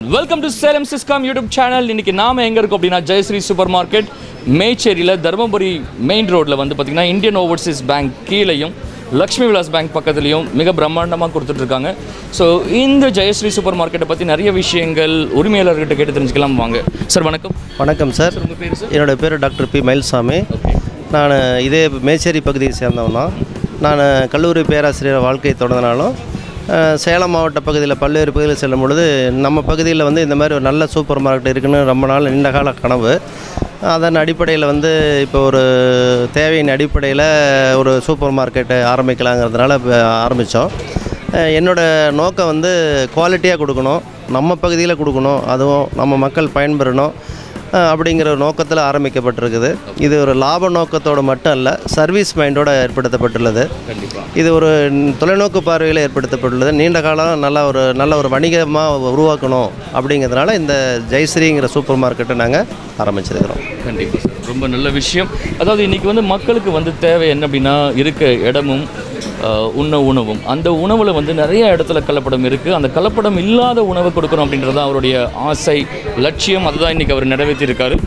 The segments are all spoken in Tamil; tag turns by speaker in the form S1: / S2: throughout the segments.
S1: Welcome to Salem Siscom YouTube channel இன்னைக்கு நாம எங்க இருக்கோம் அப்படின்னா ஜெயஸ்ரீ சூப்பர் மார்க்கெட் மேச்சேரியில் தருமபுரி மெயின் ரோட்டில் வந்து பார்த்தீங்கன்னா இந்தியன் ஓவர்சீஸ் பேங்க் கீழேயும் லக்ஷ்மி விலாஸ் பேங்க் பக்கத்துலேயும் மிக பிரம்மாண்டமாக கொடுத்துட்ருக்காங்க ஸோ இந்த ஜெயஸ்ரீ சூப்பர் மார்க்கெட்டை பற்றி நிறைய விஷயங்கள் உரிமையாளர்கிட்ட கேட்டு தெரிஞ்சுக்கலாம் வாங்க சார் வணக்கம்
S2: வணக்கம் சார்
S1: உங்கள் பேர் சார்
S2: என்னோட பேர் டாக்டர் பி மயில்சாமி நான் இதே மேச்சேரி பகுதியை சேர்ந்தவன் தான் நான் கல்லூரி பேராசிரியர் வாழ்க்கை தொடர்ந்தனாலும் அஹ், சேலம் மாவட்ட பகுதியில் பல்வேறு பகுதியில் செல்லும் பொழுது நம்ம பகுதியில் வந்து இந்த மாதிரி ஒரு நல்ல சூப்பர் மார்க்கெட் இருக்குன்னு ரொம்ப நாள் நீண்ட கால கனவு அதன் அடிப்படையில் வந்து இப்போ ஒரு தேவையின் அடிப்படையில் ஒரு சூப்பர் மார்க்கெட்டை ஆரம்பிக்கலாங்கிறதுனால ஆரம்பித்தோம் என்னோட நோக்கம் வந்து குவாலிட்டியாக கொடுக்கணும் நம்ம பகுதியில் கொடுக்கணும் அதுவும் நம்ம மக்கள் பயன்பெறணும் அஹ், அப்படிங்கிற ஒரு நோக்கத்தில் ஆரம்பிக்கப்பட்டிருக்குது இது ஒரு லாப நோக்கத்தோடு மட்டும் அல்ல சர்வீஸ் மைண்டோடு ஏற்படுத்தப்பட்டுள்ளது
S1: கண்டிப்பாக
S2: இது ஒரு தொலைநோக்கு பார்வையில் ஏற்படுத்தப்பட்டுள்ளது நீண்ட காலம் நல்ல ஒரு நல்ல ஒரு வணிகமாக உருவாக்கணும் அப்படிங்கிறதுனால இந்த ஜெயஸ்ரீங்கிற சூப்பர் மார்க்கெட்டை நாங்கள் ஆரம்பிச்சிருக்கிறோம்
S1: கண்டிப்பாக சார் ரொம்ப நல்ல விஷயம் அதாவது இன்னைக்கு வந்து மக்களுக்கு வந்து தேவை என்ன அப்படின்னா இருக்க இடமும் ஆஹ், உண்ண உணவும் அந்த உணவில் வந்து நிறைய இடத்துல கலப்படம் இருக்குது அந்த கலப்படம் இல்லாத உணவை கொடுக்கணும் அப்படின்றது தான் அவருடைய ஆசை லட்சியம் அதுதான் இன்னைக்கு அவர் நிறைவேற்றியிருக்காரு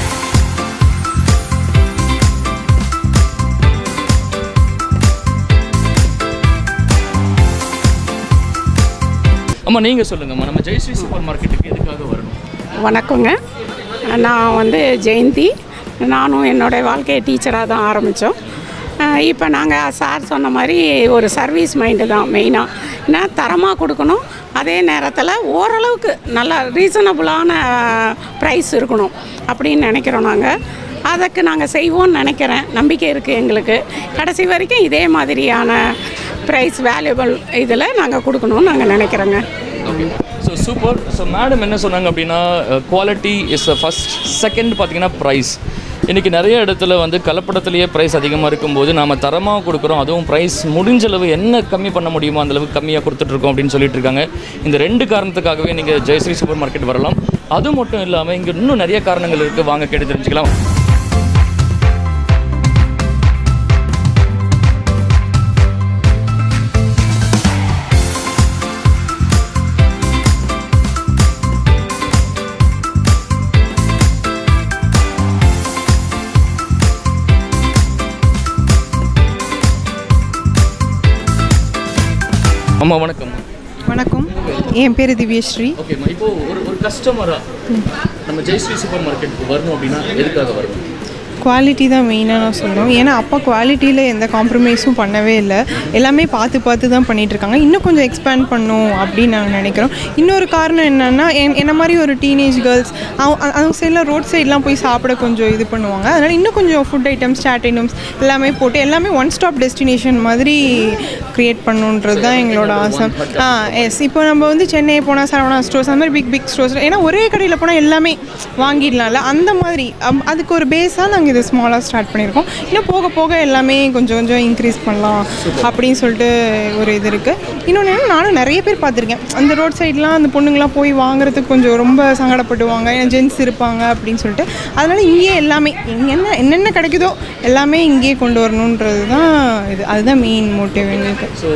S1: அம்மா நீங்கள் சொல்லுங்கம்மா நம்ம ஜெயஸ்ரீ சூப்பர் மார்க்கெட்டுக்கு எதுக்காக வரணும்
S3: வணக்கங்க நான் வந்து ஜெயந்தி நானும் என்னோடய வாழ்க்கையை டீச்சராக தான் ஆரம்பித்தோம் இப்போ நாங்கள் சார் சொன்ன மாதிரி ஒரு சர்வீஸ் மைண்டு தான் மெயினாக ஏன்னா தரமாக கொடுக்கணும் அதே நேரத்தில் ஓரளவுக்கு நல்ல ரீசனபுளான ப்ரைஸ் இருக்கணும் அப்படின்னு நினைக்கிறோம் நாங்கள் அதுக்கு நாங்கள் செய்வோம்னு நினைக்கிறேன் நம்பிக்கை இருக்குது எங்களுக்கு கடைசி வரைக்கும் இதே மாதிரியான ப்ரைஸ் வேல்யூபிள் இதில் நாங்கள் கொடுக்கணும்னு நாங்கள் நினைக்கிறோங்க
S1: okay so super so madam என்ன சொன்னாங்க அப்படின்னா குவாலிட்டி இஸ் ஃபஸ்ட் செகண்ட் பார்த்தீங்கன்னா ப்ரைஸ் இன்றைக்கி நிறைய இடத்துல வந்து கலப்படத்துலேயே ப்ரைஸ் அதிகமாக இருக்கும்போது நாம் தரமாக கொடுக்குறோம் அதுவும் ப்ரைஸ் முடிஞ்ச அளவு என்ன கம்மி பண்ண முடியுமோ அந்த அளவுக்கு கம்மியாக கொடுத்துட்ருக்கோம் அப்படின்னு சொல்லிட்டு இருக்காங்க இந்த ரெண்டு காரணத்துக்காகவே நீங்கள் ஜெயஸ்ரீ சூப்பர் மார்க்கெட் வரலாம் அது மட்டும் இல்லாமல் இங்கே இன்னும் நிறைய காரணங்கள் இருக்குது வாங்க கேட்டு தெரிஞ்சுக்கலாம் அம்மா வணக்கம்
S4: வணக்கம் என் பேர் திவ்யஸ்ரீ
S1: ஓகேம்மா இப்போ ஒரு ஒரு கஸ்டமராக நம்ம ஜெயஸ்ரீ சூப்பர் மார்க்கெட்டுக்கு வரணும் அப்படின்னா எதுக்காக வரணும்
S4: குவாலிட்டி தான் மெயினாக நான் சொல்லணும் ஏன்னா அப்பா குவாலிட்டியில் எந்த காம்ப்ரமைஸும் பண்ணவே இல்லை எல்லாமே பார்த்து பார்த்து தான் பண்ணிட்டு இருக்காங்க இன்னும் கொஞ்சம் எக்ஸ்பேண்ட் பண்ணும் அப்படின்னு நாங்கள் நினைக்கிறோம் இன்னொரு காரணம் என்னென்னா என்ன மாதிரி ஒரு டீனேஜ் கேர்ள்ஸ் அவங்க அவங்க சைடில் ரோட் சைட்லாம் போய் சாப்பிட கொஞ்சம் இது பண்ணுவாங்க அதனால் இன்னும் கொஞ்சம் ஃபுட் ஐட்டம்ஸ் சாட் ஐட்டம்ஸ் எல்லாமே போட்டு எல்லாமே ஒன் ஸ்டாப் டெஸ்டினேஷன் மாதிரி க்ரியேட் பண்ணுன்றது தான் எங்களோட ஆசை ஆ எஸ் இப்போ நம்ம வந்து சென்னை போனால் சரவணா ஸ்டோர்ஸ் அந்த மாதிரி பிக் பிக் ஸ்டோர்ஸ் ஏன்னா ஒரே கடையில் போனால் எல்லாமே வாங்கிடலாம்ல அந்த மாதிரி அம், அதுக்கு ஒரு பேஸாக நாங்கள் இது ஸ்மாலாக ஸ்டார்ட் பண்ணியிருக்கோம் இன்னும் போக போக எல்லாமே கொஞ்சம் கொஞ்சம் இன்க்ரீஸ் பண்ணலாம் அப்படின்னு சொல்லிட்டு ஒரு இது இருக்குது இன்னொன்று நானும் நிறைய பேர் பார்த்துருக்கேன் அந்த ரோட் சைட்லாம் அந்த பொண்ணுங்களாம் போய் வாங்குறதுக்கு கொஞ்சம் ரொம்ப சங்கடப்படுவாங்க ஏன்னா ஜென்ஸ் இருப்பாங்க அப்படின்னு சொல்லிட்டு அதனால் இங்கேயே எல்லாமே இங்கே என்ன என்னென்ன கிடைக்குதோ எல்லாமே இங்கேயே கொண்டு வரணுன்றது தான் இது அதுதான் மெயின் மோட்டிவ் எங்களுக்கு
S1: ஸோ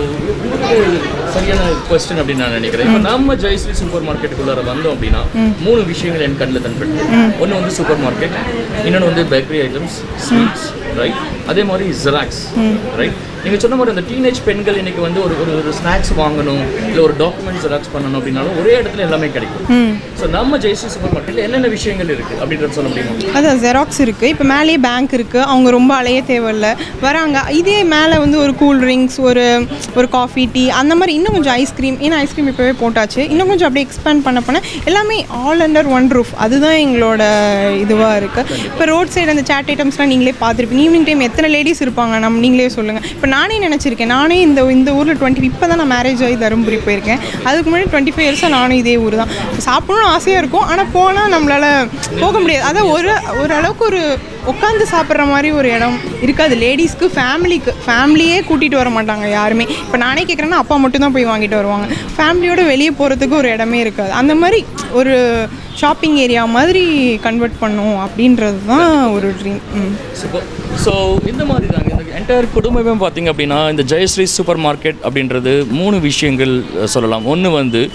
S1: சரியான கொஸ்டின் அப்படின்னு நான் நினைக்கிறேன் இப்போ நம்ம ஜெயஸ்ரீ சூப்பர் மார்க்கெட்டுக்குள்ளார வந்தோம் அப்படின்னா மூணு விஷயங்கள் என் கண்ணில் தென்பட்டு ஒன்று வந்து சூப்பர் மார்க்கெட் இன்னொன்று வந்து பேக்கரி ஐட்டம்ஸ் ஸ்வீட்ஸ் ரைட் அதே மாதிரி ஜெராக்ஸ் ரைட் நீங்கள் சொன்ன மாதிரி அந்த டீனேஜ் பெண்கள் இன்னைக்கு வந்து ஒரு ஒரு ஒரு ஸ்நாக்ஸ் வாங்கணும் இல்லை ஒரு டாக்குமெண்ட் ஜெராக்ஸ் பண்ணணும் அப்படின்னாலும் ஒரே இடத்துல எல்லாமே கிடைக்கும் ஸோ நம்ம ஜெயஸ்ரீ சூப்பர் மார்க்கெட்டில் என்னென்ன விஷயங்கள் இருக்குது அப்படின்றத சொல்ல முடியுமா
S4: அதான் ஜெராக்ஸ் இருக்குது இப்போ மேலேயே பேங்க் இருக்குது அவங்க ரொம்ப அலைய தேவையில்ல வராங்க இதே மேலே வந்து ஒரு கூல் ட்ரிங்க்ஸ் ஒரு ஒரு காஃபி டீ அந்த மாதிரி இன்னும் கொஞ்சம் ஐஸ்கிரீம் ஏன்னா ஐஸ்கிரீம் இப்போவே போட்டாச்சு இன்னும் கொஞ்சம் அப்படியே எக்ஸ்பேண்ட் பண்ண பண்ண எல்லாமே ஆல் அண்டர் ஒன் ரூஃப் அதுதான் எங்களோட இதுவாக இருக்குது இப்போ ரோட் சைடு அந்த சாட் ஐட்டம்ஸ்லாம் நீங்களே பார்த்துருப்பீங்க ஈவினிங் டைம் எத்தனை லேடிஸ் இருப்பாங்க நம்ம நீங்களே சொல்லுங்கள் இப்போ நானே நினச்சிருக்கேன் நானே இந்த இந்த ஊரில் டுவெண்ட்டி இப்போ தான் நான் மேரேஜ் ஆகி தருமபுரி போயிருக்கேன் அதுக்கு முன்னாடி டுவெண்ட்டி ஃபைவ் இயர்ஸாக நானும் இதே ஊர் தான் சாப்பிடணும்னு ஆசையாக இருக்கும் ஆனால் போனால் நம்மளால் போக முடியாது அதான் ஒரு ஓரளவுக்கு ஒரு உட்காந்து சாப்பிட்ற மாதிரி ஒரு இடம் இருக்காது லேடிஸ்க்கு ஃபேமிலிக்கு ஃபேமிலியே கூட்டிகிட்டு வர மாட்டாங்க யாருமே இப்போ நானே கேட்குறேன்னா அப்பா மட்டும் தான் போய் வாங்கிட்டு வருவாங்க ஃபேமிலியோட வெளியே போகிறதுக்கு ஒரு இடமே இருக்காது அந்த மாதிரி ஒரு ஷாப்பிங் ஏரியா மாதிரி கன்வெர்ட் பண்ணும் அப்படின்றது தான் ஒரு ட்ரீம் ம்
S1: சூப்பர் ஸோ இந்த மாதிரி தாங்க இந்த என்டையர் குடும்பமே பார்த்தீங்க அப்படின்னா இந்த ஜெயஸ்ரீ சூப்பர் மார்க்கெட் அப்படின்றது மூணு விஷயங்கள் அஹ், சொல்லலாம் ஒன்று வந்து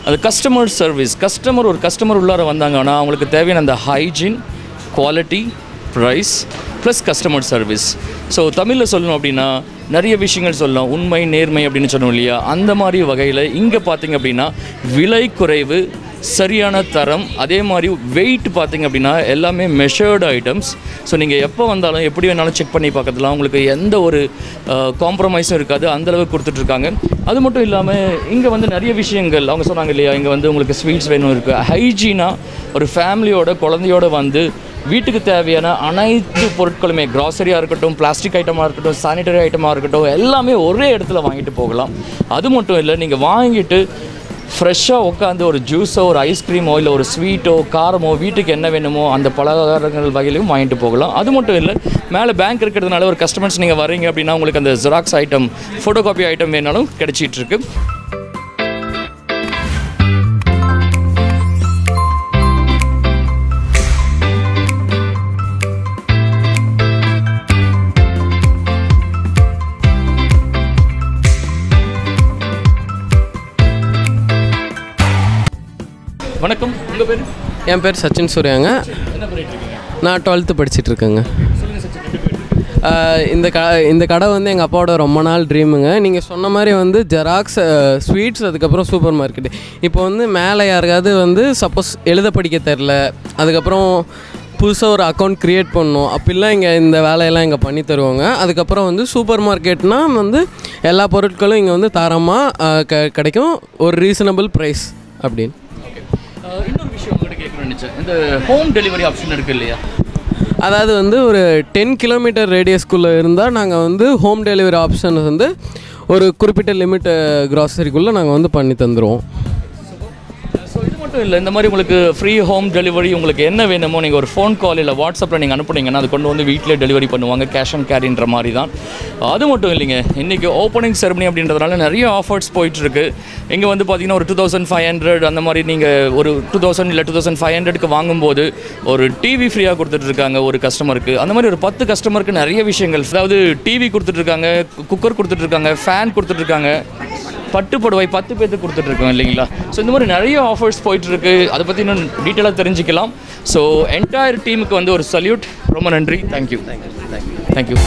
S1: அது கஸ்டமர் சர்வீஸ் கஸ்டமர் ஒரு கஸ்டமர் உள்ளார வந்தாங்கன்னா அவங்களுக்கு தேவையான அந்த hygiene quality price plus customer service so தமிழில் சொல்லணும் அப்படின்னா நிறைய விஷயங்கள் சொல்லலாம் உண்மை நேர்மை அப்படின்னு சொன்னோம் இல்லையா அந்த மாதிரி வகையில் இங்கே பார்த்தீங்க அப்படின்னா விலை குறைவு சரியான தரம் அதே மாதிரி வெயிட் பார்த்தீங்க அப்படின்னா எல்லாமே மெஷர்டு ஐட்டம்ஸ் ஸோ நீங்கள் எப்போ வந்தாலும் எப்படி வேணாலும் செக் பண்ணி பார்க்கறதுலாம் உங்களுக்கு எந்த ஒரு காம்ப்ரமைஸும் இருக்காது அந்தளவுக்கு கொடுத்துட்ருக்காங்க அது மட்டும் இல்லாமல் இங்கே வந்து நிறைய விஷயங்கள் அவங்க சொன்னாங்க இல்லையா இங்கே வந்து உங்களுக்கு ஸ்வீட்ஸ் வேணும் இருக்குது ஹைஜீனாக ஒரு ஃபேமிலியோட குழந்தையோட வந்து வீட்டுக்கு தேவையான அனைத்து பொருட்களுமே கிராசரியாக இருக்கட்டும் பிளாஸ்டிக் ஐட்டமாக இருக்கட்டும் சானிட்டரி ஐட்டமாக இருக்கட்டும் எல்லாமே ஒரே இடத்துல வாங்கிட்டு போகலாம் அது மட்டும் இல்லை நீங்கள் வாங்கிட்டு ஃப்ரெஷ்ஷாக உட்காந்து ஒரு ஜூஸோ ஒரு ஐஸ்கிரீமோ இல்லை ஒரு ஸ்வீட்டோ காரமோ வீட்டுக்கு என்ன வேணுமோ அந்த பலகாரங்கள் வகையிலையும் வாங்கிட்டு போகலாம் அது மட்டும் இல்லை மேலே பேங்க் இருக்கிறதுனால ஒரு கஸ்டமர்ஸ் நீங்கள் வரீங்க அப்படின்னா உங்களுக்கு அந்த Xerox item photo copy item வேணாலும் கிடைச்சிட்டு இருக்கு வணக்கம் உங்கள் பேர்
S5: என் பேர் சச்சின் சூர்யாங்க
S1: என்ன பண்ணிட்டு இருக்கீங்க
S5: நான் டுவெல்த்து படிச்சிட்டு இருக்கேங்க
S1: சொல்லுங்கள் சச்சின் எப்படி போயிட்டு இருக்கு?
S5: ஆஹ் இந்த க இந்த கடை வந்து எங்கள் அப்பாவோட ரொம்ப நாள் ட்ரீமுங்க நீங்கள் சொன்ன மாதிரி வந்து ஜெராக்ஸ் ஸ்வீட்ஸ் அதுக்கப்புறம் சூப்பர் மார்க்கெட்டு இப்போ வந்து மேலே யாருக்காவது வந்து சப்போஸ் எழுத படிக்க தெரில அதுக்கப்புறம் புதுசாக ஒரு அக்கௌண்ட் க்ரியேட் பண்ணணும் அப்படிலாம் இங்கே இந்த வேலையெல்லாம் இங்கே பண்ணி தருவாங்க அதுக்கப்புறம் வந்து சூப்பர் மார்க்கெட்னால் வந்து எல்லா பொருட்களும் இங்கே வந்து தரமாக க கிடைக்கும் ஒரு ரீசனபிள் ப்ரைஸ் அப்படின்னு
S1: ஆஹ் இன்னொரு விஷயம் உங்கள்கிட்ட கேட்கணும்னு நினச்சேன் இந்த ஹோம் டெலிவரி ஆப்ஷன் இருக்கு இல்லையா
S5: அதாவது வந்து ஒரு டென் கிலோமீட்டர் ரேடியஸ்குள்ளே இருந்தால் நாங்கள் வந்து ஹோம் டெலிவரி ஆப்ஷன் வந்து ஒரு குறிப்பிட்ட லிமிட் கிராசரிக்குள்ளே நாங்கள் வந்து பண்ணி தந்துடுவோம்
S1: ஸோ இது மட்டும் இல்லை இந்த மாதிரி உங்களுக்கு ஃப்ரீ ஹோம் டெலிவரி உங்களுக்கு என்ன வேணுமோ நீங்கள் ஒரு ஃபோன் கால் இல்லை வாட்ஸ்அப்பில் நீங்கள் அனுப்புனீங்கன்னா அது கொண்டு வந்து வீட்டிலே டெலிவரி பண்ணுவாங்க கேஷ் அண்ட் கேரின்ற மாதிரி தான் அது மட்டும் இல்லைங்க இன்றைக்கி ஓப்பனிங் செரமனி அப்படின்றதுனால நிறைய ஆஃபர்ஸ் போயிட்டுருக்கு இங்கே வந்து பார்த்தீங்கன்னா ஒரு டூ தௌசண்ட் ஃபைவ் ஹண்ட்ரட் அந்த மாதிரி நீங்கள் ஒரு டூ தௌசண்ட் இல்லை டூ தௌசண்ட் ஃபைவ் ஹண்ட்ரட்க்கு வாங்கும்போது ஒரு டிவி ஃப்ரீயாக கொடுத்துட்ருக்காங்க ஒரு கஸ்டமருக்கு அந்த மாதிரி ஒரு பத்து கஸ்டமருக்கு நிறைய விஷயங்கள் அதாவது டிவி கொடுத்துட்ருக்காங்க குக்கர் கொடுத்துட்ருக்காங்க ஃபேன் கொடுத்துட்ருக்காங்க பட்டு புடவை பத்து பேர்த்துக்கு கொடுத்துட்ருக்கோம் இல்லைங்களா ஸோ இந்த மாதிரி நிறைய ஆஃபர்ஸ் போயிட்டுருக்கு அதை பற்றி இன்னும் டீட்டெயிலாக தெரிஞ்சுக்கலாம் ஸோ என்டையர் டீமுக்கு வந்து ஒரு சல்யூட் ரொம்ப நன்றி thank you thank you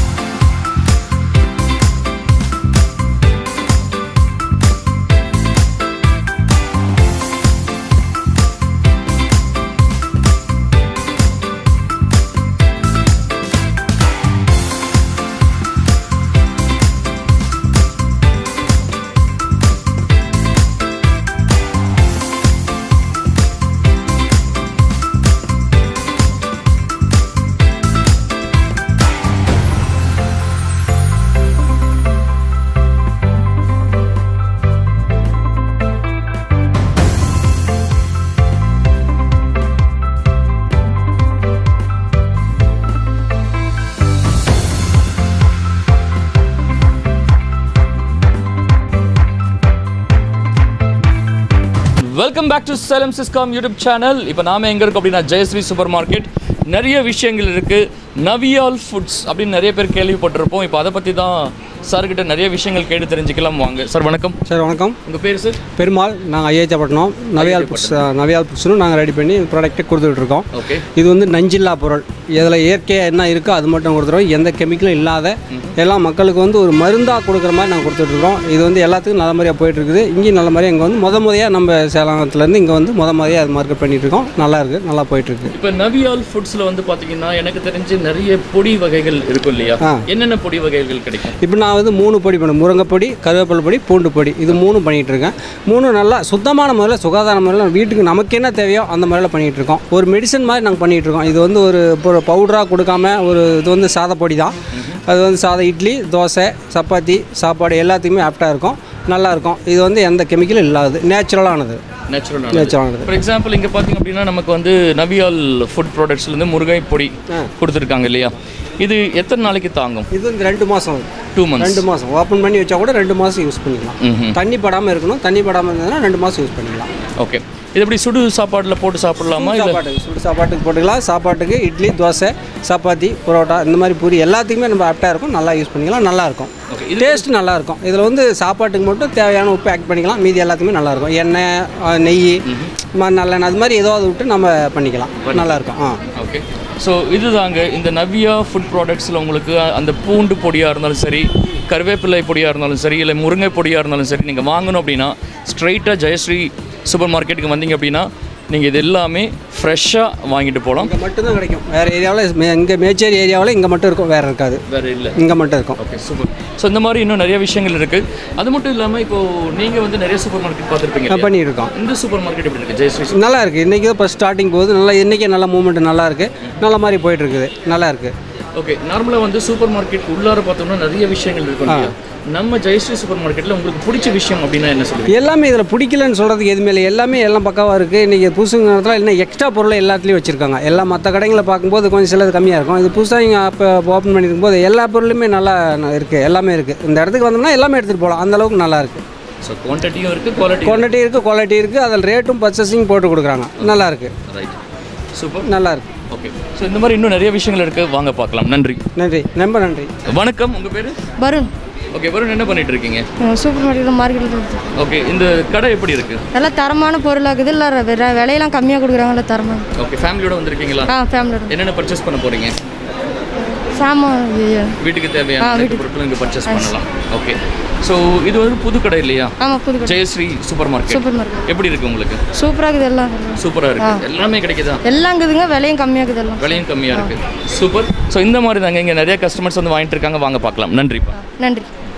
S1: welcome back to Salem Siscom YouTube channel இப்போ நாம எங்கே இருக்கோம் அப்படின்னா ஜெயஸ்ரீ சூப்பர் மார்க்கெட் நிறைய விஷயங்கள் இருக்குது நவியால் ஃபுட்ஸ் அப்படின்னு நிறைய பேர் கேள்விப்பட்டிருப்போம் இப்போ அதை பற்றி தான் சார்கிட்ட நிறைய விஷயங்கள் கேட்டு தெரிஞ்சுக்கலாம் வாங்க சார் வணக்கம்
S6: சார் வணக்கம்
S1: உங்கள் பேர் சார்
S6: பெருமாள் நாங்கள் ஐஏச்சப்பட்டினம் நவியால் புட்ஸ் நவியால் புட்ஸ்னு நாங்கள் ரெடி பண்ணி ப்ராடக்ட்டை கொடுத்துட்ருக்கோம்
S1: ஓகே
S6: இது வந்து நஞ்சில்லா பொருள் இதில் இயற்கையாக என்ன இருக்கோ அது மட்டும் கொடுத்துருவோம் எந்த கெமிக்கலும் இல்லாத எல்லாம் மக்களுக்கு வந்து ஒரு மருந்தாக கொடுக்குற மாதிரி நாங்கள் கொடுத்துட்ருக்கோம் இது வந்து எல்லாத்துக்கும் நல்ல மாதிரியாக போயிட்டுருக்குது இங்கேயும் நல்ல மாதிரியாக இங்கே வந்து முத முதையாக நம்ம சேலத்துலேருந்து இங்கே வந்து முத முதையாக அது மார்க்கெட் பண்ணிகிட்ருக்கோம் நல்லா இருக்குது நல்லா போயிட்டுருக்கு
S1: இப்போ நவியால் ஃபுட்ஸில் வந்து பார்த்தீங்கன்னா எனக்கு தெரிஞ்சு நிறைய பொடி வகைகள் இருக்கும் இல்லையா
S6: ஆ.
S1: என்னென்ன பொடி வகைகள் கிடைக்கும்
S6: இப்போ நான் வந்து மூணு பொடி பண்ணேன் முருங்கைப்பொடி கருவேப்பிலை பொடி பூண்டு பொடி இது மூணு பண்ணிகிட்டு இருக்கேன் மூணு நல்லா சுத்தமான முறையில் சுகாதார முறையில் வீட்டுக்கு நமக்கு என்ன தேவையோ அந்த முறையில் பண்ணிகிட்டு இருக்கோம் ஒரு மெடிசன் மாதிரி நாங்கள் பண்ணிகிட்டு இருக்கோம் இது வந்து ஒரு இப்போ பவுடராக கொடுக்காம ஒரு இது வந்து சாத பொடி தான் அது வந்து சாத இட்லி தோசை சப்பாத்தி சாப்பாடு எல்லாத்துக்குமே ஆப்டாக இருக்கும் நல்லா இருக்கும் இது வந்து எந்த கெமிக்கலும் இல்லாதது நேச்சுரலானது
S1: நேச்சுரல்
S6: நேச்சுரலானது
S1: ஃபார் எக்ஸாம்பிள் இங்கே பார்த்தீங்க அப்படின்னா நமக்கு வந்து நவியால் ஃபுட் ப்ராடக்ட்ஸ்லேருந்து முருகை பொடி கொடுத்துருக்காங்க இல்லையா இது எத்தனை நாளைக்கு தாங்கும்
S6: இது வந்து ரெண்டு மாதம்
S1: டூ மந்த்ஸ்
S6: ரெண்டு மாதம் ஓப்பன் பண்ணி வச்சா கூட ரெண்டு மாதம் யூஸ் பண்ணிக்கலாம்
S1: ம்ஹும்.
S6: தண்ணி படாமல் இருக்கணும் தண்ணி படாமல் இருந்ததுன்னா ரெண்டு மாதம் யூஸ் பண்ணிக்கலாம்
S1: ஓகே இது எப்படி சுடு சாப்பாட்டில் போட்டு சாப்பிடலாமா இல்லை
S6: சாப்பாட்டுக்கு சுடு சாப்பாட்டுக்கு போட்டுக்கலாம் சாப்பாட்டுக்கு இட்லி தோசை சப்பாத்தி பரோட்டா இந்த மாதிரி பூரி எல்லாத்துக்குமே நம்ம ஆப்டாக இருக்கும் நல்லா யூஸ் பண்ணிக்கலாம் நல்லா இருக்கும்
S1: Okay, இது-
S6: டேஸ்ட் நல்லா இருக்கும் இதில் வந்து சாப்பாட்டுக்கு மட்டும் தேவையான உப்பு ஆட் பண்ணிக்கலாம் மீதி எல்லாத்துக்குமே நல்லா இருக்கும் எண்ணெய் ஆ, நெய் ம- நல்லெண்ணெய் அது மாதிரி ஏதாவது விட்டு நம்ம பண்ணிக்கலாம் நல்லா இருக்கும் ஆ
S1: ஓகே ஸோ இதுதாங்க இந்த நவ்யா ஃபுட் ப்ராடக்ட்ஸில் உங்களுக்கு அந்த பூண்டு பொடியாக இருந்தாலும் சரி கருவேப்பிலை பொடியாக இருந்தாலும் சரி இல்லை முருங்கை பொடியாக இருந்தாலும் சரி நீங்கள் வாங்கணும் அப்படின்னா ஸ்ட்ரைட்டாக ஜெயஸ்ரீ சூப்பர் மார்க்கெட்டுக்கு வந்தீங்க அப்படின்னா நீங்கள் இது எல்லாமே ஃப்ரெஷ்ஷாக வாங்கிட்டு போகலாம்
S6: இங்கே மட்டும்தான் கிடைக்கும் வேறு ஏரியாவில் இங்கே மேச்சேரி ஏரியாவில் இங்கே மட்டும் இருக்கும் வேறு இருக்காது
S1: வேறு இல்லை
S6: இங்கே மட்டும் இருக்கும்
S1: ஓகே சூப்பர் ஸோ இந்த மாதிரி இன்னும் நிறைய விஷயங்கள் இருக்குது அது மட்டும் இல்லாமல் இப்போது நீங்கள் வந்து நிறைய சூப்பர் மார்க்கெட் பார்த்துருப்பீங்க
S6: நான் பண்ணிட்டு இருக்கோம்
S1: இந்த சூப்பர் மார்க்கெட் எப்படி இருக்குது ஜெயஸ்ரீ
S6: நல்லா இருக்குது இன்றைக்கி தான் இப்போ ஸ்டார்டிங் போகுது நல்லா இன்றைக்கே நல்ல மூவ்மெண்ட் நல்லா இருக்குது நல்ல மாதிரி போயிட்டு இருக்குது நல்லா இருக்குது
S1: ஓகே நார்மலாக வந்து சூப்பர் மார்க்கெட் உள்ளார பார்த்தோம்னா நிறைய விஷயங்கள் இருக்கும் இல்லையா நம்ம ஜெயஸ்ரீ சூப்பர் மார்க்கெட்டில் உங்களுக்கு பிடிச்ச விஷயம் அப்படின்னா என்ன சொல்லுவீங்க
S6: எல்லாமே இதில் பிடிக்கலன்னு சொல்கிறதுக்கு எதுவுமே இல்லை எல்லாமே எல்லாம் பக்காவாக இருக்குது இன்றைக்கி புதுசுங்க நேரத்தில் இன்னும் எக்ஸ்ட்ரா பொருளை எல்லாத்துலேயும் வச்சுருக்காங்க எல்லாம் மற்ற கடைகளை பார்க்கும்போது கொஞ்சம் சிலது கம்மியாக இருக்கும் இது புதுசாக இங்கே அப்போ ஓப்பன் பண்ணியிருக்கும் போது எல்லா பொருளுமே நல்லா இருக்குது எல்லாமே இருக்குது இந்த இடத்துக்கு வந்தோம்னா எல்லாமே எடுத்துகிட்டு போகலாம் அந்த அளவுக்கு நல்லா இருக்குது
S1: ஸோ குவான்டிட்டியும் இருக்குது குவாலிட்டி
S6: குவான்டிட்டி இருக்குது குவாலிட்டி இருக்குது அதில் ரேட்டும் பர்ச்சேசிங் போட்டு கொடுக்குறாங்க நல்லா இருக்குது
S1: ரைட் சூப்பர்
S6: நல்லா இருக்குது
S1: ஓகே ஸோ இந்த மாதிரி இன்னும் நிறைய விஷயங்கள் இருக்குது வாங்க பார்க்கலாம் நன்றி
S6: நன்றி ரொம்ப நன்றி
S1: வணக்கம் உங்கள் பேர்
S7: வருண்
S1: ஓகே வருண் என்ன பண்ணிட்டு இருக்கீங்க
S7: சூப்பர் மார்க்கெட்டில் மார்க்கெட்டில்
S1: ஓகே இந்த கடை எப்படி இருக்கு
S7: நல்லா தரமான பொருளாகுது இல்லை வெ- விலையெல்லாம் கம்மியாக கொடுக்குறாங்கல்ல தரமான
S1: ஓகே ஃபேமிலியோட வந்திருக்கீங்களா
S7: ஆ ஃபேமிலியோட
S1: என்னென்ன பர்ச்சேஸ் பண்ண போறீங்க
S7: சாமான் இது
S1: வீட்டுக்கு தேவையான
S7: ஆ,
S1: அனைத்து
S7: வீட்டுக்கு.
S1: பொருட்களும் இங்கே பர்ச்சேஸ் பண்ணலாம் ஓகே ஸோ இது வந்து புது கடை இல்லையா
S7: ஆமாம் புது கடை
S1: Jayasree super market
S7: super market
S1: எப்படி இருக்கு உங்களுக்கு
S7: சூப்பராக இருக்குது எல்லாம்
S1: சூப்பராக இருக்கு எல்லாமே கிடைக்குதா
S7: எல்லாம் இருக்குதுங்க விலையும் கம்மியாக இருக்குது எல்லாம்
S1: விலையும் கம்மியாக இருக்கு சூப்பர் ஸோ இந்த மாதிரி தாங்க இங்கே நிறைய கஸ்டமர்ஸ் வந்து வாங்கிட்டு இருக்காங்க வாங்க பார்க்கலாம் நன்றிப்பா
S7: நன்றி